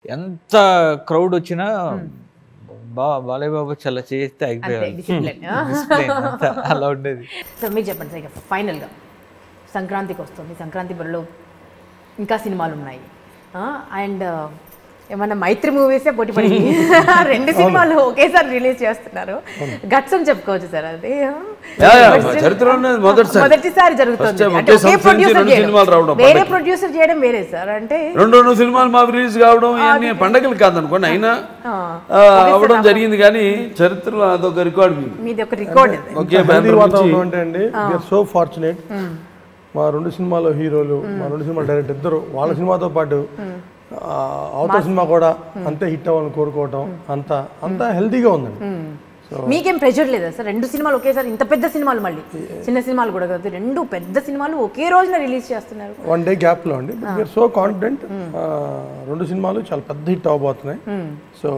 ఎంత క్రౌడ్ వచ్చినా బా బాలయ్య బాబు చాలా చేస్తే అయిపోయారు discipline. Discipline అంతా అలా ఉండేది సో మీరు చెప్పండి సార్ ఇక ఫైనల్గా సంక్రాంతికి వస్తుంది సంక్రాంతి బరిలో ఇంకా సినిమాలు ఉన్నాయి అండ్ ఏమన్నా మైత్రి మూవీసే పోటీ పడి రెండు సినిమాలు ఒకేసారి రిలీజ్ చేస్తున్నారు గట్స్ అని చెప్పుకోవచ్చు సార్ అది యా, యా, చరిత్రలోనే మొదటిసారి మొదటిసారి జరుగుతుంది First time అంటే ఒకే ఒకే సంవత్సరం నుంచి producer రెండు చేయడం. సినిమాలు రావడం వేరే పండగకి. ప్రొడ్యూసర్ చేయడం వేరే సార్ అంటే రెండు రెండు సినిమాలు మాకు రిలీజ్ కావడం ఇవన్నీ పండగలు కాదనుకోండి అయినా ఆ, అవ్వడం జరిగింది కానీ చరిత్రలో అదొక రికార్డు మీది మీది ఒక రికార్డ్ ఒకే హెల్దీ బ్యానర్ వాతావరణం అంటే అండి సో ఫార్చునేట్ మా రెండు సినిమాలో హీరోలు మా రెండు సినిమా డైరెక్టర్ ఇద్దరు వాళ్ళ సినిమాతో పాటు ఆ, అవతల సినిమా కూడా అంతే హిట్ అవ్వాలని కోరుకోవటం అంతా అంతా హెల్తీగా ఉందండి మీకేం ప్రెషర్ లేదా సార్ రెండు సినిమాలు ఒకేసారి ఇంత పెద్ద సినిమాలు మళ్ళీ చిన్న సినిమాలు కూడా కాదు రెండు పెద్ద సినిమాలు ఒకే రోజున రిలీజ్ చేస్తున్నారు వన్ డే గ్యాప్లో అండి వీఆర్ సో కాన్ఫిడెంట్ రెండు సినిమాలు చాలా పెద్ద హిట్ అవ్వబోతున్నాయి సో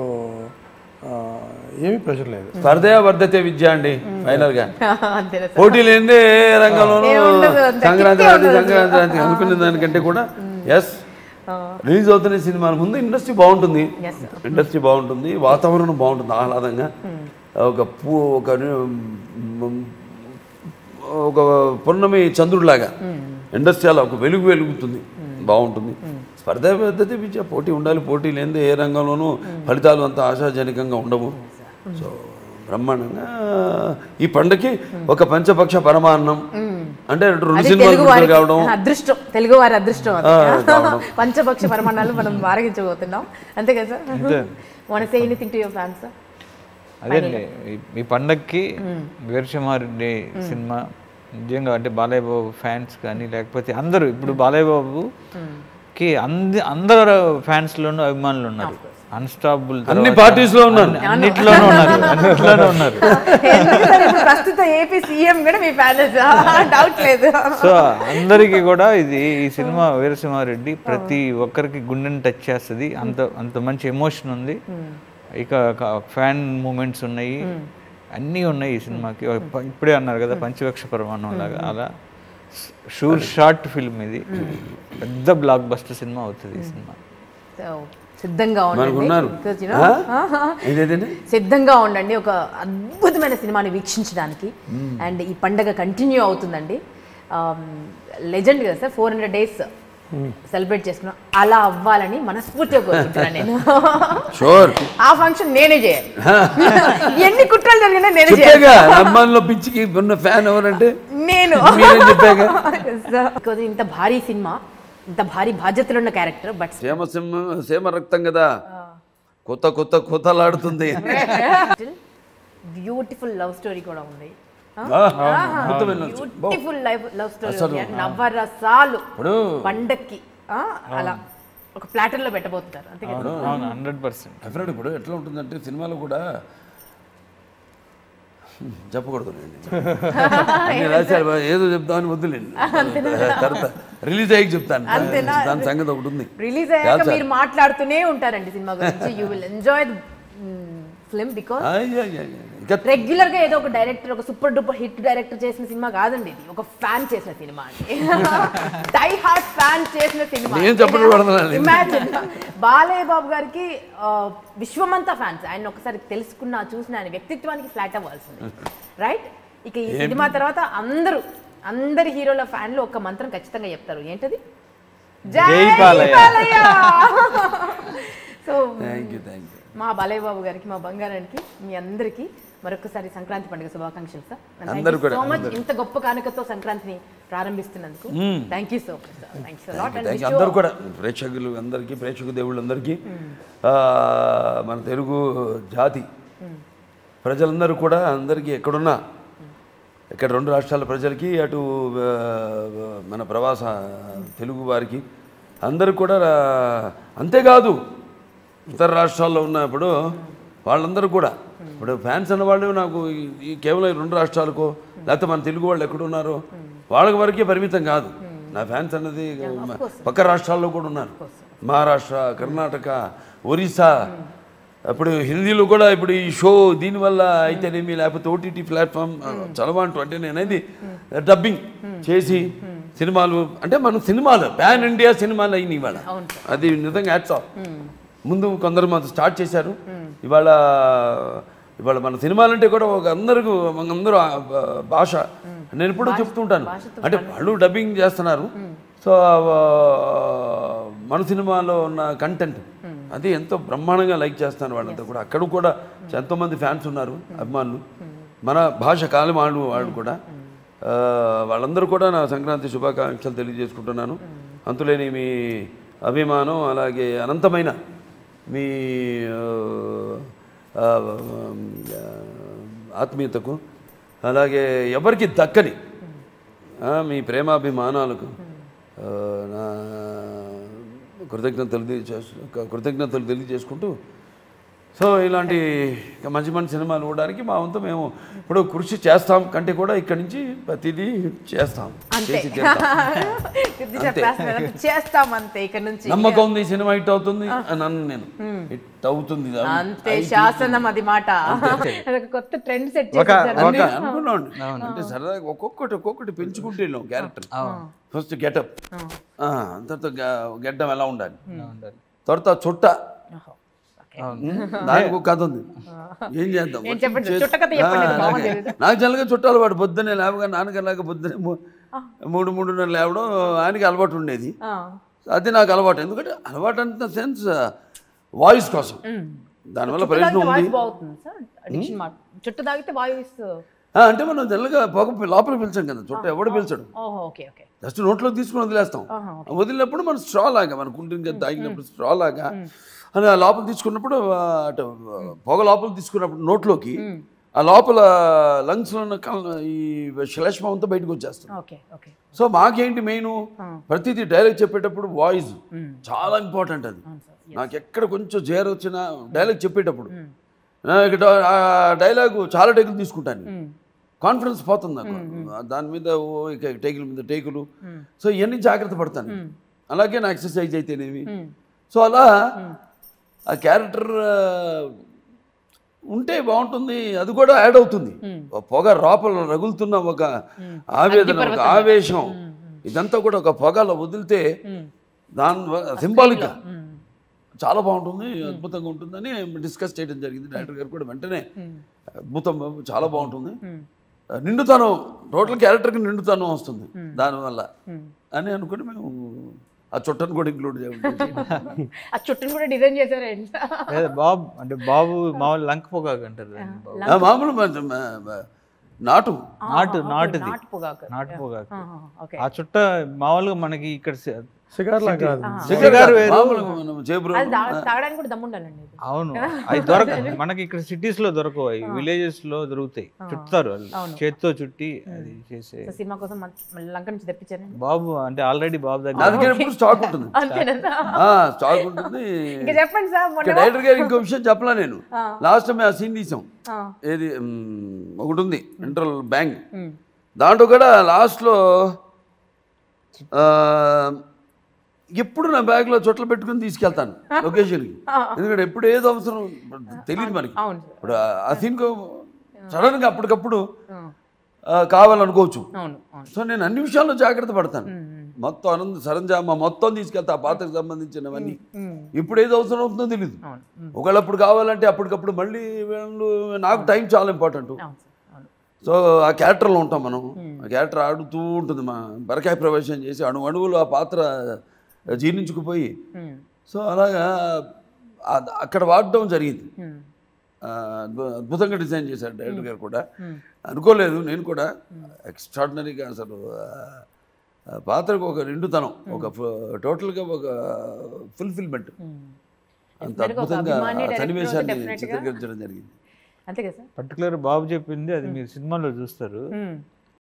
ఏమీ ప్రెషర్ లేదు స్పర్ధయ వర్ధతే విద్య అండి ఫైనల్ గా అంతేనా సార్ పోటీ లేనిదే ఏ రంగంలోనూ ఏముండదు, అంత సంక్రాంతి కిక్కే అది ఉండదు. సంక్రాంతి అనుకునే దానికంటే కూడా ఎస్ రిలీజ్ అవుతున్న సినిమాల ముందు ఇండస్ట్రీ బాగుంటుంది Yes, ఇండస్ట్రీ బాగుంటుంది వాతావరణం బాగుంటుంది ఆహ్లాదంగా ఒక పూ ఒక మ్, ఒక పున్నమి చంద్రుడిలాగా ఇండస్ట్రీ అలా ఒక వెలుగు వెలుగుతుంది బాగుంటుంది స్పర్ధ పద్ధతి విద్య పోటీ ఉండాలి పోటీ లేనిదే ఏ రంగంలోనూ ఫలితాలు అంత ఆశాజనకంగా ఉండవు సో బ్రహ్మాండంగా ఈ పండగకి ఒక పంచపక్ష పరమాన్నం అంటే రెండు అది సినిమాలు తెలుగు విడుదల వారి కావడం అదృష్టం తెలుగు వారి అదృష్టం అది. ఆ, కావడం. పంచపక్ష పరిమాణాలు మనం ఆరగించబోతున్నాం అంతే కదా sir one say anything to your fans sir అదే ఈ పండక్కి వీరసింహారెడ్డి సినిమా నిజంగా అంటే బాలయ్య బాబు ఫ్యాన్స్ కానీ లేకపోతే అందరూ ఇప్పుడు బాలయ్య బాబుకి అంది అందరు ఫ్యాన్స్లోనూ అభిమానులు ఉన్నారు అన్స్టాపుల్ అన్ని parties లో ఉన్నారు. అన్నిట్లోనూ ఉన్నారు అన్నిట్లోనూ ఉన్నారు ఎందుకు సార్ ఇప్పుడు ప్రస్తుత ఏపీ సీఎం కూడా మీ ఫ్యాన్స్ డౌట్ లేదు సో అందరికీ కూడా ఇది ఈ సినిమా వీరసింహారెడ్డి ప్రతి ఒక్కరికి గుండెని టచ్ చేస్తుంది అంత అంత మంచి ఎమోషన్ ఉంది ఇక ఫ్యాన్ మూమెంట్స్ ఉన్నాయి అన్నీ ఉన్నాయి ఈ సినిమాకి ఒక ప- ఇప్పుడే అన్నారు కదా పంచవక్ష ప్రమాణం లాగా అలా షూర్ షార్ట్ ఫిల్మ్ ఇది పెద్ద బ్లాక్ బస్టర్ సినిమా అవుతుంది ఈ సినిమా So, సిద్ధంగా మనకు ఉండండి ఉన్నారు Because, you know, ఆ? ఏంటంటే సిద్ధంగా ఉండండి ఒక అద్భుతమైన సినిమాని వీక్షించడానికి అండ్ ఈ పండగ కంటిన్యూ అవుతుందండి లెజెండ్ కదా sir four hundred days celebrate చేసుకున్నాం అలా అవ్వాలని మనస్ఫూర్తిగా కోరుకుంటున్నాను నేను షూర్ ఆ ఫంక్షన్ నేనే చేయాలి ఎన్ని కుట్రలు జరిగినా నేనే చేయాలి చెప్పాగా అమ్మాయిలో పిచ్చికి ఉన్న ఫ్యాన్ ఎవరంటే నేను మీరేం చెప్పాక Because ఇంత భారీ సినిమా ఇంత భారీ బాధ్యతలు ఉన్న క్యారెక్టర్ బట్ సేమ సింహ సేమ రక్తం కదా కొత్త కొత్త కొత్తలాడుతుంది బ్యూటిఫుల్ లవ్ స్టోరీ కూడా ఉంది అద్భుతమైన బ్యూటిఫుల్ లైఫ్ లవ్ స్టోరీ నవరసాలు ఇప్పుడు పండక్కి ఆ, అలా ఒక ప్లాటర్ లో పెట్టబోతున్నారు అంతే కదా అవును హండ్రెడ్ పర్సెంట్ డెఫినెట్ ఇప్పుడు ఎట్లా ఉంటుందంటే సినిమాలో కూడా హ్మ్, చెప్పకూడదు లేండి అన్ని రాశారు ఏదో చెప్తామని వద్దులేండి తర్వాత రిలీజ్ అయ్యి చెప్తాను దాని సంగతి ఒకటి ఉంది రిలీజ్ అయ్యాక మీరు మాట్లాడుతూనే ఉంటారండి సినిమా గురించి you will enjoy the film because అయ్య, అయ్య, అయ్య. ఇంకా రెగ్యులర్ గా ఏదో ఒక డైరెక్టర్ ఒక సూపర్ డూపర్ హిట్ డైరెక్టర్ చేసిన సినిమా కాదండి ఇది ఒక ఫ్యాన్ చేసిన సినిమా అండి డై హార్ట్ ఫ్యాన్ చేసిన సినిమా నేను చెప్పడం పడుతున్నాను. ఇమాజిన్ బాలయ్య బాబు గారికి ఆ, విశ్వమంతా ఫ్యాన్స్ ఆయన ఒకసారి తెలుసుకున్న చూసిన ఆయన వ్యక్తిత్వానికి ఫ్లాట్ అవ్వాల్సింది రైట్ ఇక ఈ సినిమా తర్వాత అందరూ అందరి హీరోల ఫ్యాన్లు ఒక మంత్రం ఖచ్చితంగా చెప్తారు ఏంటది జై జై Balayya. Balayya so thank you thank you మా బాలయ్య బాబు గారికి మా బంగారానికి మీ అందరికి మరొకసారి సంక్రాంతి పండుగ శుభాకాంక్షలు సార్ అందరూ కూడా, సో మచ్ ఇంత గొప్ప కానుకతో సంక్రాంతిని ప్రారంభిస్తున్నందుకు thank you so much sir thank you lot thank you అందరూ కూడా ప్రేక్షకులు అందరికీ ప్రేక్షక దేవుళ్ళందరికీ ఆ, మన తెలుగు జాతి ప్రజలందరూ కూడా అందరికీ ఎక్కడున్నా ఇక్కడ రెండు రాష్ట్రాల ప్రజలకి అటు ఆ, మన ప్రవాస తెలుగు వారికి అందరూ కూడా ఆ, అంతేకాదు ఇతర రాష్ట్రాల్లో ఉన్నప్పుడు వాళ్ళందరూ కూడా ఇప్పుడు ఫ్యాన్స్ అన్నవాళ్ళు నాకు ఈ- ఈ కేవలం ఈ రెండు రాష్ట్రాలకో లేకపోతే మన తెలుగు వాళ్ళు ఎక్కడున్నారో వాళ్ళకి వరకే పరిమితం కాదు నా ఫ్యాన్స్ అన్నది పక్క రాష్ట్రాల్లో కూడా ఉన్నారు మహారాష్ట్ర కర్ణాటక ఒరిస్సా అప్పుడు హిందీలో కూడా ఇప్పుడు ఈ షో దీనివల్ల అయితేనేమి లేకపోతే ఓటీటీ ప్లాట్ఫామ్ చలవాంటు అంటే నేను అనేది డబ్బింగ్ చేసి సినిమాలు అంటే మన సినిమాలు పాన్ ఇండియా సినిమాలు అయినాయి ఇవాళ అది నిజంగా యాడ్స్ ఆఫ్ ముందు కొందరు మాకు స్టార్ట్ చేశారు ఇవాళ ఇవాళ మన సినిమాలంటే కూడా ఒక అందరికీ అందరూ ఆ భా- భాష నేను ఎప్పుడూ చెప్తుంటాను అంటే వాళ్ళు డబ్బింగ్ చేస్తున్నారు సో ఆ, మన సినిమాలో ఉన్న కంటెంట్ అది ఎంతో బ్రహ్మాండంగా లైక్ చేస్తున్నారు వాళ్ళంతా కూడా అక్కడ కూడా ఎంతోమంది ఫ్యాన్స్ ఉన్నారు అభిమానులు మన భాష కాలమాడు వాళ్ళు కూడా ఆ, వాళ్ళందరూ కూడా నా సంక్రాంతి శుభాకాంక్షలు తెలియజేసుకుంటున్నాను అంతులేని మీ అభిమానం అలాగే అనంతమైన మీ ఆ, ఆ, ఆ, ఆత్మీయతకు అలాగే ఎవరికి దక్కని ఆ, మీ ప్రేమాభిమానాలకు ఆ, నా కృతజ్ఞతలు తెలియజేసు కృతజ్ఞతలు తెలియజేసుకుంటూ సో ఇలాంటి మంచి మంచి సినిమాలు చూడడానికి మా వంతు మేము ఇప్పుడు కృషి చేస్తాం కంటే కూడా ఇక్కడి నుంచి ప్రతిదీ చేస్తాం అంతే చేసి తీరుతాం. ఇది చెప్పేస్తున్నారు. చేస్తాం అంతే ఇక్కడ నుంచి నమ్మకం ఉంది ఈ సినిమా హిట్ అవుతుంది అని అన్ను నేను హిట్ అవుతుంది అంతే శాసనం అది మాట అదొక కొత్త ట్రెండ్ సెట్ ఒక అన్నీ అనుకున్నాం అంటే సరదాగా ఒక్కొక్కటి ఒక్కొక్కటి పెంచుకుంటూ వెళ్ళాం క్యారెక్టర్ ఫస్ట్ గెటప్ తర్వాత గెడ్డం ఎలా ఉండాలి తర్వాత చుట్ట ఉమ్, దానికి ఒక కథ ఉంది ఏం చేద్దాం ఏం చెప్పండి, చేసి- చుట్ట కథ చెప్పండి, ఆ, అది బాగుంది. అలాగే. నాకు జనరల్గా చుట్టాలు వాడు పొద్దున్నే లేవగా నాన్నగారిలాగా పొద్దున్నే మూ- మూడు మూడున్నర లేవడం ఆయనకి అలవాటు ఉండేది అది నాకు అలవాటు ఎందుకంటే అలవాటు అంత సెన్స్ వాయిస్ కోసం దానివల్ల ప్రయోజనం ఉంది వాయిస్ బాగుతుంది సార్ అడిక్షన్ మాట చుట్టూ తాగితే వాయిస్ ఆ, అంటే మనం జనరల్గా పొగ లోపల పిలిచాం కదా చుట్ట ఎవడు పిలిచాడు ఓహో ఓకే ఓకే జస్ట్ నోట్లో తీసుకుని వదిలేస్తాం వదిలినప్పుడు మనం స్ట్రా లాగా మన కుండ్రింగ్ తాగినప్పుడు స్ట్రా లాగా అని ఆ లోపల తీసుకున్నప్పుడు ఆ, అటు పొగ లోపల తీసుకున్నప్పుడు నోట్లోకి ఆ లోపల లంగ్స్లో ఉన్న కల్- ఈ శ్లేష్మం అంతా బయటకు వచ్చేస్తుంది ఓకే ఓకే సో మాకేంటి మెయిన్ ప్రతిదీ డైలాగ్ చెప్పేటప్పుడు వాయిస్ చాలా ఇంపార్టెంట్ అది నాకు ఎక్కడ కొంచెం జేర్ వచ్చినా డైలాగ్ చెప్పేటప్పుడు నాకు డా- ఆ డైలాగ్ చాలా టేకులు తీసుకుంటాను కాన్ఫిడెన్స్ పోతుంది నాకు దాని మీద ఓ ఇక టేకుల మీద టేకులు సో ఇవన్నీ జాగ్రత్త పడతాను అలాగే నా ఎక్సర్సైజ్ అయితేనేమి సో అలా ఆ క్యారెక్టర్ ఉంటే బాగుంటుంది అది కూడా యాడ్ అవుతుంది ఒక పొగ లోపల రగులుతున్న ఒక ఆవేదన ఒక ఆవేశం ఇదంతా కూడా ఒక పొగలో వదిలితే దాని సింబాలిక్గా చాలా బాగుంటుంది అద్భుతంగా ఉంటుందని డిస్కస్ చేయడం జరిగింది డైరెక్టర్ గారు కూడా వెంటనే అద్భుతం బాబు, చాలా బాగుంటుంది నిండుతనం టోటల్ క్యారెక్టర్కి నిండుతనం వస్తుంది దానివల్ల అని అనుకుని మేము ఆ చుట్టను కూడా ఇంక్లూడ్ చేయాలి ఆ చుట్టూని కూడా డిజైన్ చేశారండి లేదా బాబు అంటే బాబు మామూలు లంక పొగాకు అంటారు దాన్ని బాబు. ఆ, మామూలు మన- మ- మ- నాటు నాటు నాటుది నాటు పొగాకు నాటు పొగాకు ఓకే ఆ చుట్ట మామూలుగా మనకి ఇక్కడ సి- సిగార్లా కాదు సిగారు వేరు మామూలు మనం జేబులో అది తా- తాగడానికి కూడా దమ్ముండాలండి ఇది అవును అవి దొరక మనకి ఇక్కడ సిటీస్ లో దొరకవు అవి విలేజెస్ లో దొరుకుతాయి చుట్టుతారు వాళ్ళు చేత్తో చుట్టి అది చేసే సో సినిమా కోసం మన- మళ్ళీ లంక నుంచి తెప్పించారండి బాబు అంటే ఆల్రెడీ బాబు నా దగ్గర దగ్గర ఎప్పుడు స్టాక్ ఉంటుంది అంతేనా ఆ, స్టాక్ ఉంటుంది ఇంకా చెప్పండి సార్ మొన్న ఇక్కడ డైరెక్టర్ గారు ఇంకో విషయం చెప్పలా నేను లాస్ట్ టైం ఆ సీన్ తీసాం ఆ. ఏది మ్, ఒకటి ఉంది ఇంటర్వల్ బ్యాంక్ దాంట్లో కూడా లాస్ట్లో ఎప్పుడు నా బ్యాగ్లో చొట్లు పెట్టుకుని తీసుకెళ్తాను లొకేషన్కి ఎందుకంటే ఎప్పుడు ఏది అవసరం తెలియదు మనకి అవును సార్ ఇప్పుడు ఆ- ఆ సీన్కు సడన్గా అప్పటికప్పుడు ఆ, కావాలనుకోవచ్చు అవును అవును సో నేను అన్ని విషయాల్లో జాగ్రత్త పడతాను మొత్తం అనంత సరంజామా మొత్తం తీసుకెళ్తా ఆ పాత్రకు సంబంధించినవన్నీ ఇప్పుడు ఏది అవసరం అవుతుందో తెలియదు అవును ఒకవేళ అప్పుడు కావాలంటే అప్పటికప్పుడు మళ్ళీ వీళ్ళు నాకు టైం చాలా ఇంపార్టెంట్ అవును సార్ అవును సో ఆ క్యారెక్టర్లో ఉంటాం మనం ఆ క్యారెక్టర్ ఆడుతూ ఉంటుంది మా బరకాయ ప్రవేశం చేసి అణు అణువులు ఆ పాత్ర జీర్ణించుకుపోయి ఉమ్. సో అలాగా ఆ- అక్కడ వాడడం జరిగింది ఉమ్. ఆ, అద్భు- అద్భుతంగా డిజైన్ చేశారు డైరెక్టర్ గారు కూడా అనుకోలేదు నేను కూడా ఎక్స్ట్రాడినరీగా అసలు ఆ, ఆ పాత్రకు ఒక నిండుతనం ఒక ఫ- టోటల్గా ఒక ఫుల్ఫిల్మెంట్ అంత Definitely ఒక అద్భుతంగా అభిమాని ఆ director సన్నివేశాన్ని definitely గా- చిత్రీకరించడం జరిగింది అంతే కదా సార్ పర్టికులర్ బాబు చెప్పింది అది మీరు సినిమాలో చూస్తారు ఉమ్.